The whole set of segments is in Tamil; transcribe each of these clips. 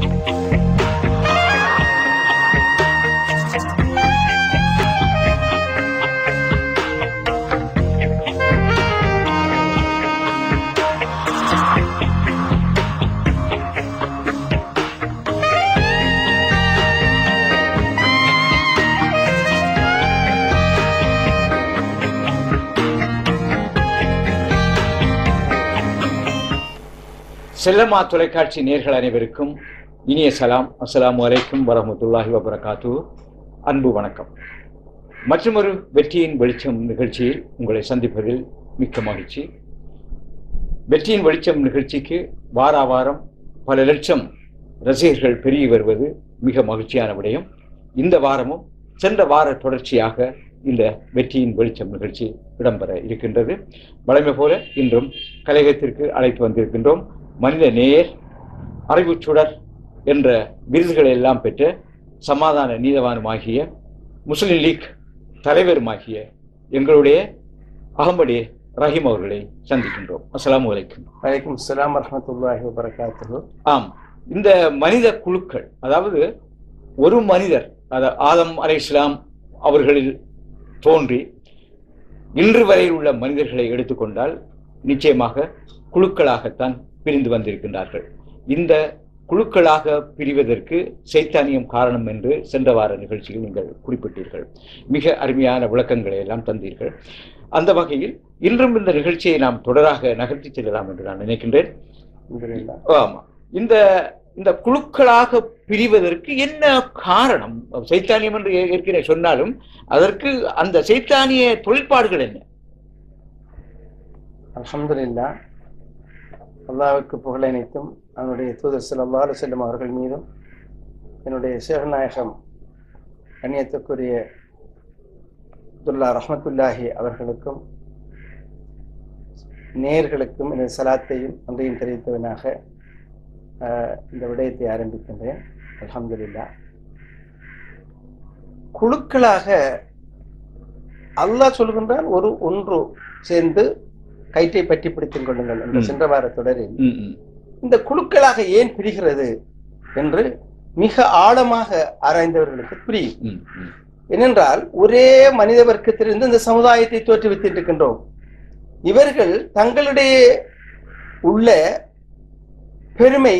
செல்லம்மா தொலைக்காட்சி நேர்கள் அனைவருக்கும் இனிய சலாம் அஸ்ஸலாமு அலைக்கும் வரஹ்மத்துல்லாஹி வபரகாத்து அன்பு வணக்கம் மற்றொரு வெற்றியின் வெளிச்சம் நிகழ்ச்சியில் உங்களை சந்திப்பதில் மிக்க மகிழ்ச்சி வெற்றியின் வெளிச்சம் நிகழ்ச்சிக்கு வார வாரம் பல லட்சம் ரசிகர்கள் பெருகி வருவது மிக மகிழ்ச்சியான விடயம் இந்த வாரமும் சென்ற வார தொடர்ச்சியாக இந்த வெற்றியின் வெளிச்சம் நிகழ்ச்சி இடம்பெற இருக்கின்றது வழமை போல இன்றும் கலையகத்திற்கு அழைத்து வந்திருக்கின்றோம் மனித நேயர் அறிவுச் சுடர் என்ற விருதுகளை எல்லாம் பெற்ற சமாதான நீதவானுமாகிய முஸ்லிம் லீக் தலைவருமாகிய எங்களுடைய அகமடி ரஹீம் அவர்களை சந்திக்கின்றோம் அஸ்ஸலாமு அலைக்கும் வலைக்கும் அஸ்ஸலாம் வரஹ்மத்துல்லாஹி வபரகாத்துஹு ஆம் இந்த மனித குழுக்கள் அதாவது ஒரு மனிதர் அத ஆதம் அலை இஸ்லாம் அவர்களில் தோன்றி இன்று வரை உள்ள மனிதர்களை எடுத்துக்கொண்டால் நிச்சயமாக குழுக்களாகத்தான் பிரிந்து வந்திருக்கின்றார்கள் இந்த குழுக்களாக பிரிவதற்கு சைத்தானியம் காரணம் என்று சென்ற வார நிகழ்ச்சியில் நீங்கள் குறிப்பிட்டீர்கள் மிக அருமையான விளக்கங்களை எல்லாம் தந்தீர்கள் அந்த வகையில் இன்றும் இந்த நிகழ்ச்சியை நாம் தொடராக நகர்த்தி செல்லலாம் என்று நான் நினைக்கின்றேன் அல்ஹம்துலில்லாஹ். ஆமா இந்த இந்த குழுக்களாக பிரிவதற்கு என்ன காரணம் சைத்தானியம் என்று ஏ- ஏற்கனவே சொன்னாலும் அதற்கு அந்த சைத்தானிய தொழிற்பாடுகள் என்ன அல்ஹம்துலில்லாஹ் அல்லாஹ்வுக்கு புகழ் அனைத்தும் அவனுடைய தூதர் ஸல்லல்லாஹு அலைஹி வஸல்லம் அவர்கள் மீதும் என்னுடைய சேகநாயகம் கண்ணியத்துக்குரிய அப்துல்லா ரஹ்மத்துல்லாஹி அவர்களுக்கும் நேர்களுக்கும் எனது சலாத்தையும் அன்றையும் தெரிவித்தவனாக ஆஹ், இந்த விடயத்தை ஆரம்பிக்கின்றேன் அல்ஹம்துலில்லாஹ் குழுக்களாக அல்லாஹ் சொல்கின்றான் ஒரு ஒன்று சேர்ந்து கயிற்றை பற்றி பிடித்துக் கொள்ளுங்கள் என்ற ம். சென்ற வார தொடரில் ம், ம், இந்த குழுக்களாக ஏன் பிரிகிறது என்று மிக ஆழமாக ஆராய்ந்தவர்களுக்கு புரியும் ம், ம். ஏனென்றால் ஒரே மனித வர்க்கத்திலிருந்து இந்த சமுதாயத்தை தோற்றுவித்திருக்கின்றோம் இவர்கள் தங்களுடைய உள்ள பெருமை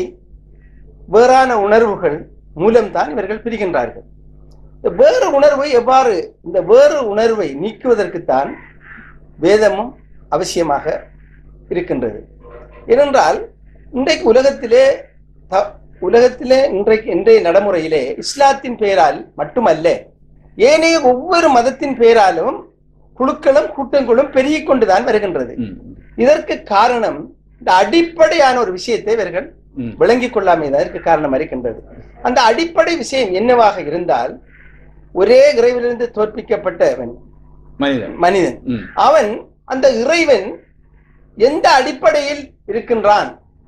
வேறான உணர்வுகள் மூலம்தான் இவர்கள் பிரிகின்றார்கள் இந்த வேறு உணர்வை எவ்வாறு இந்த வேறு உணர்வை நீக்குவதற்குத்தான் வேதமும் அவசியமாக இருக்கின்றது ஏனென்றால் இன்றைக்கு உலகத்திலே த- உலகத்திலே இன்றைக்கு இன்றைய நடைமுறையிலே இஸ்லாத்தின் பெயரால் மட்டுமல்ல ஏனைய ஒவ்வொரு மதத்தின் பெயராலும் குழுக்களும் கூட்டங்களும் பெருகிக் கொண்டுதான் வருகின்றது ம், இதற்கு காரணம் இந்த அடிப்படையான ஒரு விஷயத்தை இவர்கள் ம். விளங்கிக் கொள்ளாமைதான் இதற்கு காரணம் இருக்கின்றது அந்த அடிப்படை விஷயம் என்னவாக இருந்தால் ஒரே இறைவிலிருந்து தோற்பிக்கப்பட்டவன் மனிதன் மனிதன் ம், அவன் அந்த இறைவன் எந்த அடிப்படையில் இருக்கின்றான்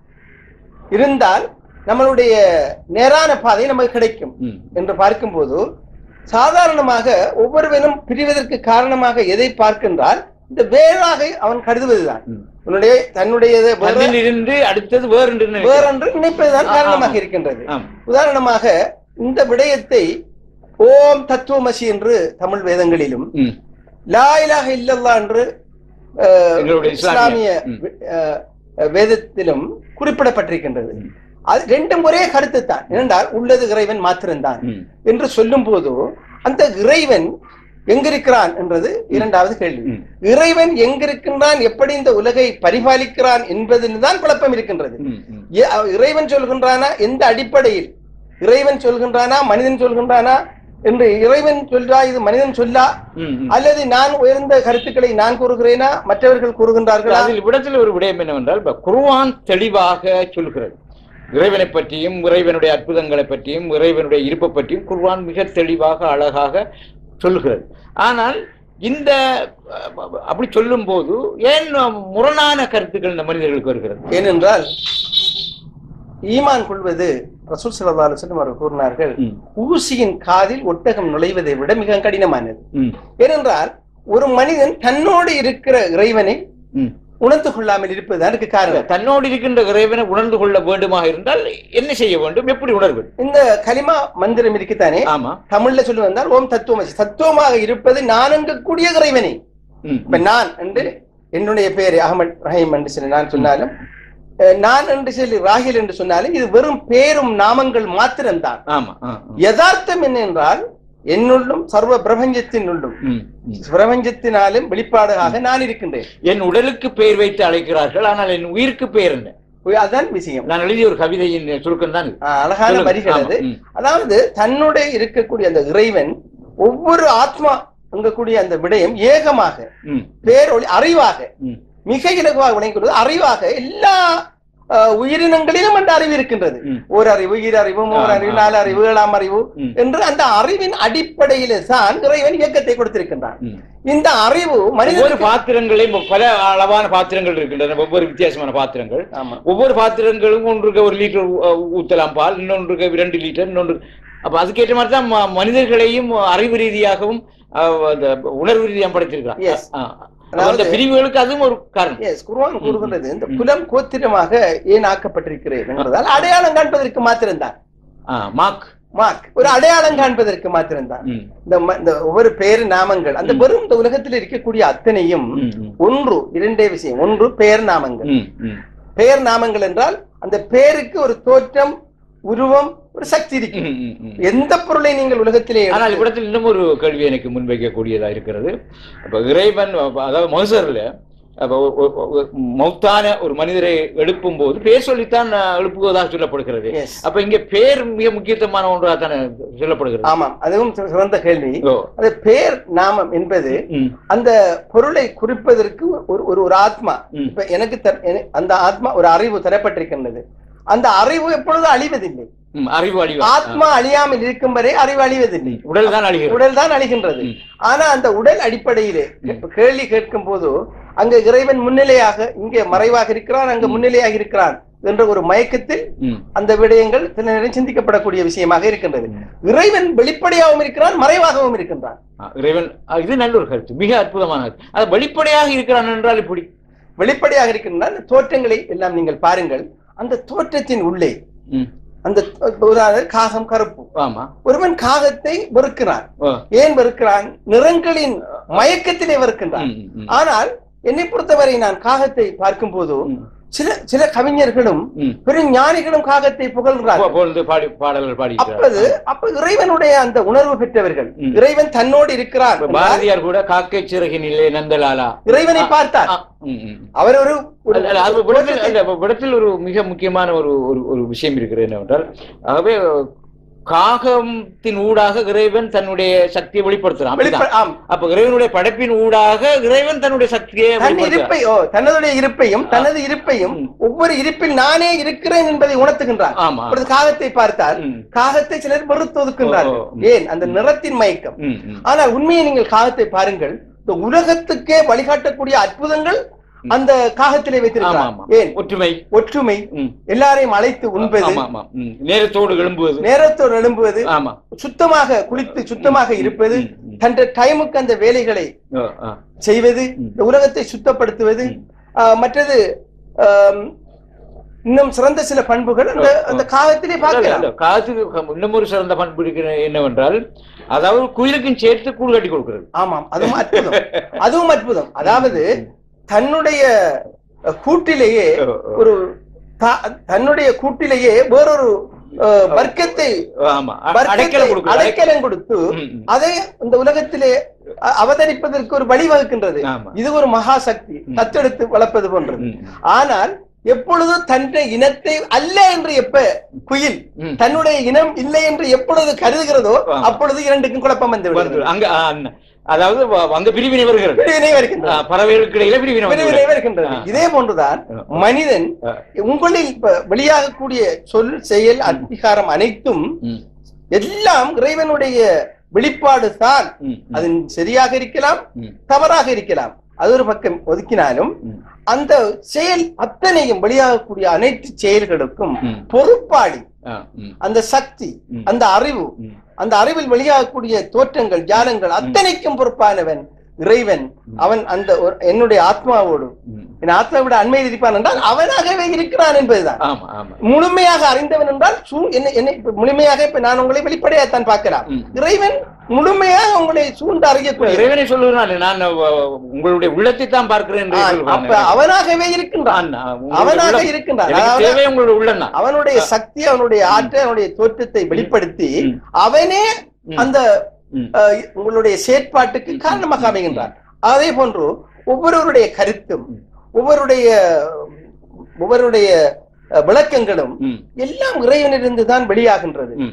இருந்தால் நம்மளுடைய நேரான பாதை நமக்கு கிடைக்கும் ம், என்று பார்க்கும்போது சாதாரணமாக ஒவ்வொருவனும் பிரிவதற்கு காரணமாக எதை பார்க்கின்றால் இந்த வேறாக அவன் கருதுவதுதான் ம். உன்னுடைய தன்னுடைய தன்னிலிருந்து அடுத்தது வேறென்று நினைக்கிறான். வேறொன்று நினைப்பதுதான் ஆ, காரணமாக ஆமா. இருக்கின்றது ஆம். உதாரணமாக இந்த விடயத்தை ஓம் தத்துவமசி என்று தமிழ் வேதங்களிலும் ம், லா இலாஹ இல்லல்லா என்று அஹ், எங்களுடைய இஸ்லாமிய, இஸ்லாமிய அஹ், வேதத்திலும் குறிப்பிடப்பட்டிருக்கின்றது ம். அது ரெண்டும் ஒரே கருத்து தான் ஏனென்றால் உள்ளது இறைவன் மாத்திரம்தான் ம், என்று சொல்லும் போது அந்த இறைவன் எங்கிருக்கிறான் என்றது இரண்டாவது கேள்வி ம். இறைவன் எங்கிருக்கின்றான் எப்படி இந்த உலகை பரிபாலிக்கிறான் என்பதில் தான் குழப்பம் இருக்கின்றது ம், ம். ஏ- அவ- இறைவன் சொல்கின்றானா எந்த அடிப்படையில் இறைவன் சொல்கின்றானா மனிதன் சொல்கின்றானா என்று இறைவன் சொல்றா இது மனிதன் சொல்லா ம், ம். அல்லது நான் உயர்ந்த கருத்துக்களை நான் கூறுகிறேனா மற்றவர்கள் கூறுகின்றார்களா அதில் விடத்தில் ஒரு விடயம் என்னவென்றால் இப்ப குர்ஆன் தெளிவாக சொல்கிறது இறைவனை பற்றியும் இறைவனுடைய அற்புதங்களை பற்றியும் இறைவனுடைய இருப்பை பற்றியும் குர்ஆன் மிக தெளிவாக அழகாக சொல்கிறது ஆனால் இந்த அஹ், அப்படி சொல்லும் போது ஏன் முரணான கருத்துக்கள் இந்த மனிதர்களுக்கு வருகிறது ஏனென்றால் ஈமான் கொள்வது ரசூல் ஸல்லல்லாஹு அலைஹி வஸல்லம் அவர்கள் கூறினார்கள் ம், ஊசியின் காதில் ஒட்டகம் நுழைவதை விட மிக கடினமானது ம், ஏனென்றால் ஒரு மனிதன் தன்னோடு இருக்கிற இறைவனை ம், உணர்ந்து கொள்ளாமல் இருப்பதுதான் இதுக்கு காரணம் தன்னோடு இருக்கின்ற இறைவனை உணர்ந்து கொள்ள வேண்டுமாக இருந்தால் என்ன செய்ய வேண்டும் எப்படி உணர்வது இந்த கலிமா மந்திரம் இருக்குத்தானே ஆமா தமிழ்ல சொல்லி வந்தால் ஓம் தத்துவமசி தத்துவமாக இருப்பது நான் என்கக்கூடிய இறைவனே ம், இப்ப நான் என்று என்னுடைய பேரு அகமது ரஹீம் என்று சொல்லி நான் சொன்னாலும் அஹ், நான் என்று சொல்லி ராகில் என்று சொன்னாலும் இது வெறும் பேரும் நாமங்கள் மாத்திரம்தான் ஆமா ஆ, ஆ. யதார்த்தம் என்ன என்றால் என்னுள்ளும் சர்வ பிரபஞ்சத்தின் உள்ளும் ம், ம். பிரபஞ்சத்தினாலும் வெளிப்பாடாக நான் இருக்கின்றேன் என் உடலுக்கு பெயர் வைத்து அழைக்கிறார்கள் ஆனால் என் உயிருக்கு பெயர் என்ன அதான் விஷயம் நான் எழுதிய ஒரு கவிதையின் சுருக்கம் தான் இது. ஆஹ், அழகான சொல்லுங்க. வரிகள் அது ஆமா, ம், அதாவது தன்னுடைய இருக்கக்கூடிய அந்த இறைவன் ஒவ்வொரு ஆத்மா அங்கக்கூடிய அந்த விடயம் ஏகமாக ம், பேரொளி அறிவாக ம். மிக இலகுவாக விளங்கிக் அறிவாக எல்லா அஹ், உயிரினங்களிலும் அந்த அறிவு இருக்கின்றது ம். ஒரு அறிவு ஈர அறிவு மூவர் ஆ, அறிவு ஆ. நாலு அறிவு ஏழாம் அறிவு ம். என்று அந்த அறிவின் அடிப்படையில தான் இறைவன் இயக்கத்தை கொடுத்திருக்கின்றான் ம். இந்த அறிவு ஒவ்வொரு மனிதனுக்கு பாத்திரங்களையும் பல அளவான பாத்திரங்கள் இருக்கின்றன ஒவ்வொரு வித்தியாசமான பாத்திரங்கள் ஆமா ஒவ்வொரு பாத்திரங்களும் ஒன்றுக்கு ஒரு லிட்டர் ஊ- ஊத்தலாம் பால் இன்னொன்றுக்கு இரண்டு லிட்டர் இன்னொன்று அப்ப அதுக்கேற்ற மாதிரி தான் ம- மனிதர்களையும் அறிவு ரீதியாகவும் அஹ், அந்த உணர்வு ரீதியாக படைத்திருக்கிறார் Yes. ஆ, ஆ. அப்ப அந்த பிரிவுகளுக்கு அதுவும் ஒரு காரணம் எஸ் குர்ஆன் கூறுகின்றது இந்த ம். குலம் கோத்திரமாக ஏன் ஆக்கப்பட்டிருக்கிறேன் என்பதால் அடையாளம் காண்பதற்கு மாத்திரம்தான் ஆ, மார்க் மார்க் ஒரு அடையாளம் காண்பதற்கு மாத்திரம்தான் ம், இந்த ம- இந்த ஒவ்வொரு பேரு நாமங்கள் அந்த ம். வெறும் இந்த உலகத்தில் இருக்கக்கூடிய அத்தனையும் ம், ம், ஒன்று இரண்டே விஷயம் ஒன்று பெயர் நாமங்கள் ம், ம். பெயர் நாமங்கள் என்றால் அந்த பெயருக்கு ஒரு தோற்றம் உருவம் ஒரு சக்தி இருக்கு ம், ம், ம். எந்த பொருளை நீங்கள் உலகத்திலே ஆனால் எடுத்து- இவ்விடத்தில் இன்னும் ஒரு கேள்வி எனக்கு முன்வைக்கக்கூடியதா இருக்கிறது அப்ப இறைவன் அப்ப அதாவது மனுஷர்ல அப்ப ஒ- ஒ- ஒ- மௌத்தான ஒரு மனிதரை எழுப்பும் போது பேர் சொல்லித்தான் அஹ், எழுப்புவதாக சொல்லப்படுகிறது Yes. அப்ப இங்க பேர் மிக முக்கியத்துவமான ஒன்றாக தானே சொல்லப்படுகிறது ஆமாம் அதுவும் சி- சிறந்த கேள்வி ஓ. அது பெயர் நாமம் என்பது ம், அந்த பொருளை குறிப்பதற்கு ஒரு ஒரு ஒரு ஆத்மா ம். இப்ப எனக்கு தர- என- அந்த ஆத்மா ஒரு அறிவு தரப்பட்டிருக்கின்றது அந்த அறிவு எப்பொழுதும் அழிவதில்லை ம், அறிவு அழிவு ஆத்மா அழியாமல் இருக்கும் வரை அறிவு அழிவதில்லை உடல் தான் அழிகிறது உடல் தான் அழிகின்றது ம். ஆனா அந்த உடல் அடிப்படையிலே இப்ப கேள்வி கேட்கும் போது அங்க இறைவன் முன்னிலையாக இங்கே மறைவாக இருக்கிறான் அங்க முன்னிலையாக இருக்கிறான் என்ற ஒரு மயக்கத்தில் ம், அந்த விடயங்கள் சில நேரம் சிந்திக்கப்படக்கூடிய விஷயமாக இருக்கின்றது ம். இறைவன் வெளிப்படையாகவும் இருக்கிறான் மறைவாகவும் இருக்கின்றான் ஆ, இறைவன் ஆ, இது நல்ல ஒரு கருத்து மிக அற்புதமான கருத்து அது வெளிப்படையாக இருக்கிறான் என்றால் இப்படி வெளிப்படையாக இருக்கின்றான் அந்த தோற்றங்களை எல்லாம் நீங்கள் பாருங்கள் அந்த தோற்றத்தின் உள்ளே ம், அந்த உதாரணம் காகம் கருப்பு ஆமா ஒருவன் காகத்தை வெறுக்கிறான் ஓ, ஏன் வெறுக்கிறான் நிறங்களின் மயக்கத்திலே வெறுக்கின்றான் ம், ம், ஆனால் என்னை பொறுத்தவரை நான் காகத்தை பார்க்கும் போது ம், சில சில கவிஞர்களும் ம். பெரும் ஞானிகளும் காகத்தை புகழ்கிறார்கள் புகழ்ந்து பாடி பாடல்கள் பாடி அப்பது அப்ப இறைவனுடைய அந்த உணர்வு பெற்றவர்கள் ம். இறைவன் தன்னோடு இருக்கிறார் இப்ப என்றால் பாரதியார் கூட காக்கை சிறகினிலே நந்தலாலா இறைவனை பார்த்தார் ஆ, ம், ம். அவர் ஒரு ஒரு- அல்ல, அல்ல, அது விடத்தில் அல்ல, விடத்தில் ஒரு மிக முக்கியமான ஒரு ஒரு ஒரு விஷயம் இருக்கிறது என்னவென்றால் ஆகவே காகத்தின் ஊடாக இறைவன் தன்னுடைய சக்தியை வெளிப்படுத்துறான் வெளிப்ப- அப்படிதான். ஆம். அப்ப இறைவனுடைய படைப்பின் ஊடாக இறைவன் தன்னுடைய சக்தியை தன் வெளிப்படுத்துறான். இருப்பை ஓ தன்னுடைய இருப்பையும் தனது இருப்பையும் ம். ஒவ்வொரு இருப்பில் நானே இருக்கிறேன் என்பதை உணர்த்துகின்றார் ஆமா அப்பொழுது காகத்தை பார்த்தால் ம், காகத்தை சிலர் வெறுத்து ஒதுக்கின்றார்கள் ஓ, ம். ஏன் அந்த நிறத்தின் மயக்கம் ம், ம். ஆனால் உண்மையை நீங்கள் காகத்தை பாருங்கள் இந்த உலகத்துக்கே வழிகாட்டக்கூடிய அற்புதங்கள் அந்த காகத்திலே ஆமா வைத்திருக்கிறார் ஆமா ஏன் ஒற்றுமை ஒற்றுமை ம். எல்லாரையும் அழைத்து உண்பது ஆமா ஆமா ம். நேரத்தோடு எழும்புவது நேரத்தோடு எழும்புவது ஆமா சுத்தமாக குளித்து சுத்தமாக இருப்பது ம், ம். தன் டைமுக்கு அந்த வேலைகளை ஓ, ஆ. செய்வது ம். இந்த உலகத்தை சுத்தப்படுத்துவது ம். ஆஹ், மற்றது ஆம், இன்னும் சிறந்த சில பண்புகள் அந்த ஓ, ஓ. அந்த காகத்திலே இல்ல, பார்க்கலாம் இல்ல, காத்துக்கு இன்னும் ஒரு சிறந்த பண்பு இருக்கிற என்னவென்றால் அதாவது குயிலுக்கும் சேர்த்து கூடு கட்டி கொடுக்கிறது ஆமாம் அதுவும் அற்புதம் அதுவும் அற்புதம் அதாவது தன்னுடைய அஹ், கூட்டிலேயே ஓ, ஓ. ஒரு த- தன்னுடைய கூட்டிலேயே வேறொரு அஹ், வர்க்கத்தை ஆமா அ- வர்க்கத்தை அடைக்கலம் கொடுக்கிறது அடைக்கலம் கொடுத்து ம், ம். அதை இந்த உலகத்திலே அ- அவதரிப்பதற்கு ஒரு வழிவகுக்கின்றது ஆமா. இது ஒரு மகா சக்தி ம். தத்தெடுத்து வளர்ப்பது போன்றது ம், ஆனால் எப்பொழுதும் தன்னுடைய இனத்தை அல்ல என்று எப்ப குயில் ம். தன்னுடைய இனம் இல்லை என்று எப்பொழுது கருதுகிறதோ ஆமா. அப்பொழுது இரண்டுக்கும் குழப்பம் வந்து வந்து விடுகிறது அங்க ஆ, அண்ண. அதாவது வ- அங்க பிரிவினை வருகிறது பிரிவினை ஆ, வருகின்றது பறவைகளுக்கு இடையில பிரிவினை வந்து பிரிவினை வருகின்றது ஆ. இதே போன்றுதான் ஆ. மனிதன் ஆ. உங்களில் இப்ப வெளியாகக்கூடிய சொல் செயல் அதிகாரம் அனைத்தும் ம், எல்லாம் இறைவனுடைய வெளிப்பாடு தான் ம், ம், அது சரியாக இருக்கலாம் ம், தவறாக இருக்கலாம் அது ஒரு பக்கம் ஒதுக்கினாலும் ம், அந்த செயல் அத்தனையும் வெளியாகக்கூடிய அனைத்து செயல்களுக்கும் ம். பொறுப்பாளி ஆ, ம், அந்த சக்தி ம். அந்த அறிவு ம். அந்த அறிவில் வெளியாகக்கூடிய தோற்றங்கள் ஜாலங்கள் அத்தனைக்கும் பொறுப்பானவன் இறைவன் அவன் அந்த ஒரு- என்னுடைய ஆத்மாவோடு ம். என் ஆத்மாவோட அண்மையில் இருப்பான் என்றால் அவனாகவே இருக்கிறான் என்பதுதான் ஆமா ஆமா முழுமையாக அறிந்தவன் என்றால் சூ- என்னை என்னை இப்ப முழுமையாக இப்ப நான் உங்களை வெளிப்படையாத்தான் பார்க்கலாம் ம். இறைவன் முழுமையாக உங்களை சூழ்ந்து அறியக்கூடிய இறைவனை சொல்லுவதனால நான் அஹ், உங்களுடைய உள்ளத்தை தான் பார்க்கிறேன் என்று ஆ, சொல்லுவாங்க. அப்ப அவனாகவே இருக்கின்றான் நான், அஹ், உங்களுடைய அவனாக உள்ளம். இருக்கின்றான் எனக்கு அதாவது தேவை உங்களுடைய உள்ளம் தான் அவனுடைய சக்தி அவனுடைய ஆற்றல் அவனுடைய தோற்றத்தை வெளிப்படுத்தி ம். அவனே ம். அந்த ம். அஹ், உங்களுடைய செயற்பாட்டுக்கு காரணமாக அமைகின்றான் அதே போன்று ஒவ்வொருவருடைய கருத்தும் ஒவ்வொருடைய ஒவ்வொருடைய அஹ், விளக்கங்களும் ம், எல்லாம் இறைவனிலிருந்து தான் வெளியாகின்றது ம்.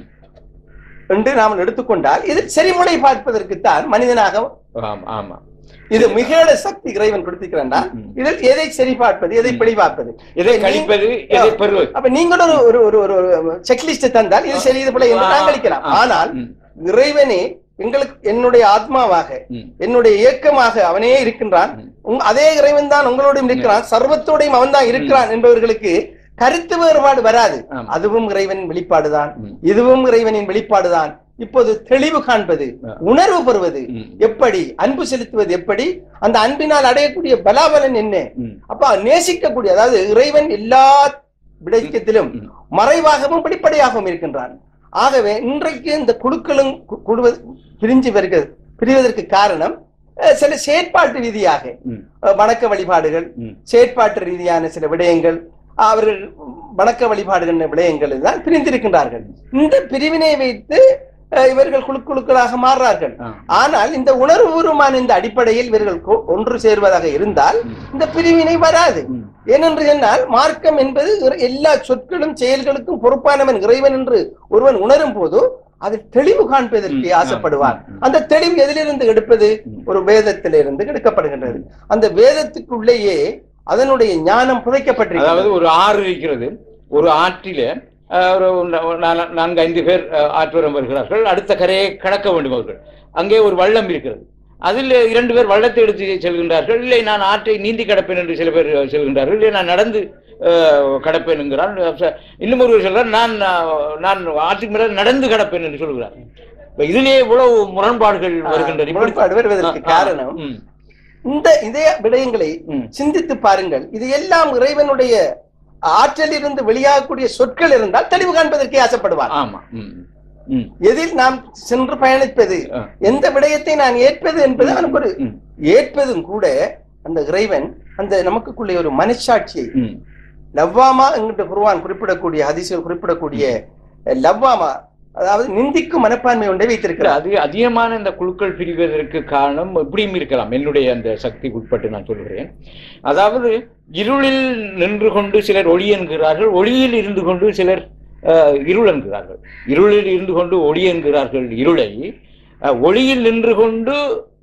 என்று நாம் எடுத்துக்கொண்டால் இது செறிமுறை பார்ப்பதற்குத்தான் மனிதனாக ஆமா ஆமா இது மிகேட சக்தி இறைவன் கொடுத்திருக்கிறான் ம். இதில் எதை சரி பார்ப்பது எதை பிழை பார்ப்பது எதை கழிப்பது எதை பெறுவது அப்ப நீங்களும் ஒரு ஒரு ஒரு ஒரு செக்லிஸ்ட் தந்தால் இது சரி இது பிழை என்று ஆ, நாங்கள் அளிக்கலாம் ஆ, ஆனால் ம், இறைவனே எங்களுக்கு என்னுடைய ஆத்மாவாக ம். என்னுடைய இயக்கமாக அவனே இருக்கின்றான் ம். உங்க- அதே இறைவன் தான் உங்களோடையும் இருக்கிறான் சர்வத்தோடையும் அவன் தான் இருக்கிறான் என்பவர்களுக்கு கருத்து வேறுபாடு வராது ஆமா. அதுவும் இறைவனின் வெளிப்பாடுதான் ம். இதுவும் இறைவனின் வெளிப்பாடுதான் இப்போது தெளிவு காண்பது ஆ. உணர்வு பெறுவது ம், எப்படி அன்பு செலுத்துவது எப்படி அந்த அன்பினால் அடையக்கூடிய பலாபலன் என்ன ம், அப்ப நேசிக்கக்கூடிய அதாவது இறைவன் எல்லா விடயத்திலும் ம். மறைவாகவும் வெளிப்படையாகவும் இருக்கின்றான் ஆகவே இன்றைக்கு இந்த குழுக்களும் கு- குழுவது பிரிஞ்சு வருகிறது பிரிவதற்கு காரணம் அஹ், சில செயற்பாட்டு ரீதியாக ம், அஹ், வணக்க வழிபாடுகள் ம். செயற்பாட்டு ரீதியான சில விடயங்கள் அவர்கள் வணக்க வழிபாடுகள் விடயங்கள் தான் பிரிந்திருக்கின்றார்கள் இந்த பிரிவினை வைத்து அஹ், இவர்கள் குழு குழுக்களாக மாறுறார்கள் ஆ. ஆனால் இந்த உணர்வுபூர்வமான இந்த அடிப்படையில் இவர்கள் கொ- ஒன்று சேர்வதாக இருந்தால் ம். இந்த பிரிவினை வராது ம். ஏனென்று சொன்னால் மார்க்கம் என்பது இற- எல்லா சொற்களும் செயல்களுக்கும் பொறுப்பானவன் இறைவன் என்று ஒருவன் உணரும் போது அது தெளிவு காண்பதற்கு ம். ஆசைப்படுவான் ம். ம். அந்த தெளிவு எதிலிருந்து எடுப்பது ம். ஒரு வேதத்திலிருந்து எடுக்கப்படுகின்றது அந்த வேதத்துக்குள்ளேயே அதனுடைய ஞானம் புதைக்கப்பட்டிருக்கிறது அதாவது ஒரு ஆறு இருக்கிறது ஒரு ஆற்றில அஹ், ஒரு நா- நா- நான்கு ஐந்து பேர் அஹ், ஆற்றுவரம் வருகிறார்கள் அடுத்த கரையை கடக்க வேண்டும் அவர்கள் அங்கே ஒரு வள்ளம் இருக்கிறது அதில் இரண்டு பேர் வள்ளத்தை எடுத்து செல்கின்றார்கள் இல்லை நான் ஆற்றை நீந்தி கடப்பேன் என்று சில பேர் செல்கின்றார்கள் இல்லை நான் நடந்து அஹ், கடப்பேன் என்கிறான் ச- இன்னும் ஒருவர் சொல்றார் நான் அஹ், நான் ஆற்றுக்கு மேல நடந்து கடப்பேன் என்று சொல்கிறார் இப்ப இதிலே இவ்வளவு முரண்பாடுகள் வருகின்றன இப்படி- முரண்பாடு வருவதற்கு ஆ, ஆ, காரணம் ம், இந்த இதே விடயங்களை ம். சிந்தித்து பாருங்கள் இது எல்லாம் இறைவனுடைய ஆற்றலிலிருந்து வெளியாகக்கூடிய சொற்கள் இருந்தால் தெளிவு காண்பதற்கே ஆசைப்படுவார் ஆமா ம், ம், எதில் நாம் சென்று பயணிப்பது ஆ. எந்த விடயத்தை நான் ஏற்பது என்பது அவனுக்கு ஒரு ம், ஏற்பதும் கூட அந்த இறைவன் அந்த நமக்குள்ளே ஒரு மனசாட்சியை ம். லவ்வாமா என்கிட்ட குருவான் குறிப்பிடக்கூடிய ஹதீஸ்கள் குறிப்பிடக்கூடிய லவ்வாமா அதாவது நிந்திக்கும் மனப்பான்மை ஒன்றை இல்ல, வைத்திருக்கிறார் அது அதிகமான இந்த குழுக்கள் பிரிவதற்கு காரணம் இப்படியும் இருக்கலாம் என்னுடைய அந்த சக்திக்கு உட்பட்டு நான் சொல்கிறேன் அதாவது இருளில் நின்று கொண்டு சிலர் ஒளி என்கிறார்கள் ஒளியில் இருந்து கொண்டு சிலர் அஹ், இருள் என்கிறார்கள் இருளில் இருந்து கொண்டு ஒளி என்கிறார்கள் இருளை அஹ், ஒளியில் நின்று கொண்டு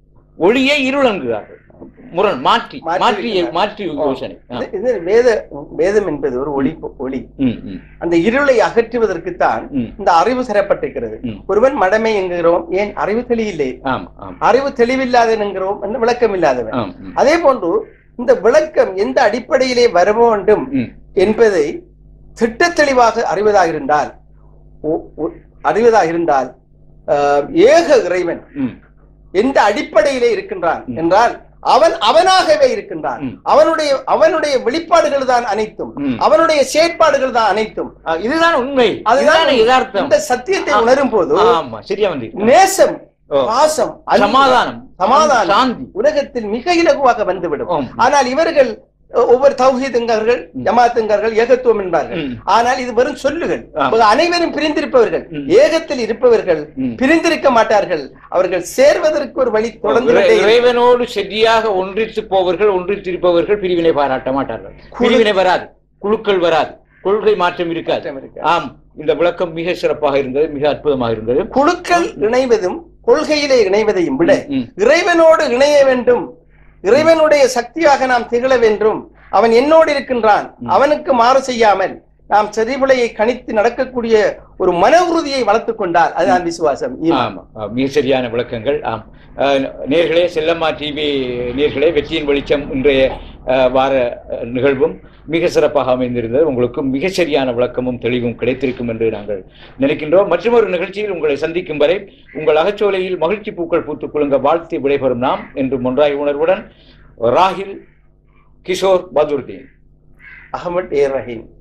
ஒளியை இருள் என்கிறார்கள் முரண் மாற்றி மாற்றி மாற்றி இருக்கிறார். மாற்றி யோசனை ஆ. இது- இது வேத வேதம் என்பது ஒரு ஒளி ஒளி ம், ம், அந்த இருளை அகற்றுவதற்குத்தான் ம், இந்த அறிவு தரப்பட்டிருக்கிறது ம். ஒருவன் மடமை என்கிறோம் ஏன் அறிவு தெளியில்லை ஆமா ஆமா அறிவு தெளிவில்லாதவன் என்கிறோம் என்று விளக்கம் இல்லாதவன் ஆம், ம், அதே போன்று இந்த விளக்கம் எந்த அடிப்படையிலே வர வேண்டும் ம், என்பதை திட்டத் தெளிவாக அறிவதாக இருந்தால் ஒ- ஒ- அறிவதாக இருந்தால் ஆஹ், ஏக இறைவன் ம், எந்த அடிப்படையிலே இருக்கின்றான் ம். என்றால் அவன் அவனாகவே இருக்கின்றான் ம். அவனுடைய அவனுடைய வெளிப்பாடுகள் தான் அனைத்தும் ம். அவனுடைய செயற்பாடுகள் தான் அனைத்தும் ஆ, இதுதான் உண்மை அதுதான் இதுதான் யதார்த்தம் இந்த சத்தியத்தை ஆ. உணரும் போது ஆமா சரியா வந்து நேசம் ஓ. பாசம் அன்பு, சமாதானம் சமாதானம் சாந்தி உலகத்தில் மிக இலகுவாக வந்துவிடும் ஆம். ஆனால் இவர்கள் அஹ், ஒவ்வொரு தௌஹீதுங்கார்கள் ஜமாத்துங்கார்கள் ஏகத்துவம் என்பார்கள் ம். ஆனால் இது வெறும் சொல்லுகள் ஆம். இப்ப அனைவரும் பிரிந்திருப்பவர்கள் ம். ஏகத்தில் இருப்பவர்கள் ம். பிரிந்திருக்க மாட்டார்கள் அவர்கள் சேர்வதற்கு ஒரு வழி தொடர்ந்து இறை- கொண்டே இருக்கும். இறைவனோடு சரியாக ஒன்றித்து போவர்கள் ஒன்றித்திருப்பவர்கள் பிரிவினை பாராட்ட மாட்டார்கள் பிரிவினை வராது குழுக்கள் வராது கொள்கை மாற்றம் இருக்காது மாற்றம் இருக்காது. ஆம் இந்த விளக்கம் மிக சிறப்பாக இருந்தது மிக அற்புதமாக இருந்தது குழுக்கள் இணைவதும் கொள்கையிலே இணைவதையும் விட ம், இறைவனோடு இணைய வேண்டும் இறைவனுடைய சக்தியாக நாம் திகழ வேண்டும் அவன் என்னோடு இருக்கின்றான் அவனுக்கு மாறு செய்யாமல் நாம் செறிவிலையை கணித்து நடக்கக்கூடிய ஒரு மன உறுதியை வளர்த்துக் கொண்டால் அதுதான் விசுவாசம் ஈமான். ஆமா ஆ, மிக சரியான விளக்கங்கள் ஆம் அஹ், நேர்களே செல்லம்மா டிவி நேர்களே வெற்றியின் வெளிச்சம் இன்றைய அஹ், வார அஹ், நிகழ்வும் மிக சிறப்பாக அமைந்திருந்தது உங்களுக்கு மிக சரியான விளக்கமும் தெளிவும் கிடைத்திருக்கும் என்று நாங்கள் நினைக்கின்றோம் மற்றொரு நிகழ்ச்சியில் உங்களை சந்திக்கும் வரை உங்கள் அகச்சோலையில் மகிழ்ச்சி பூக்கள் பூத்துக் குலுங்க வாழ்த்தி விடைபெறும் நாம் என்று ஒன்றாய் உணர்வுடன் ராகில் கிஷோர் பதுர்தீன் அகமட் ஏ ரஹீம்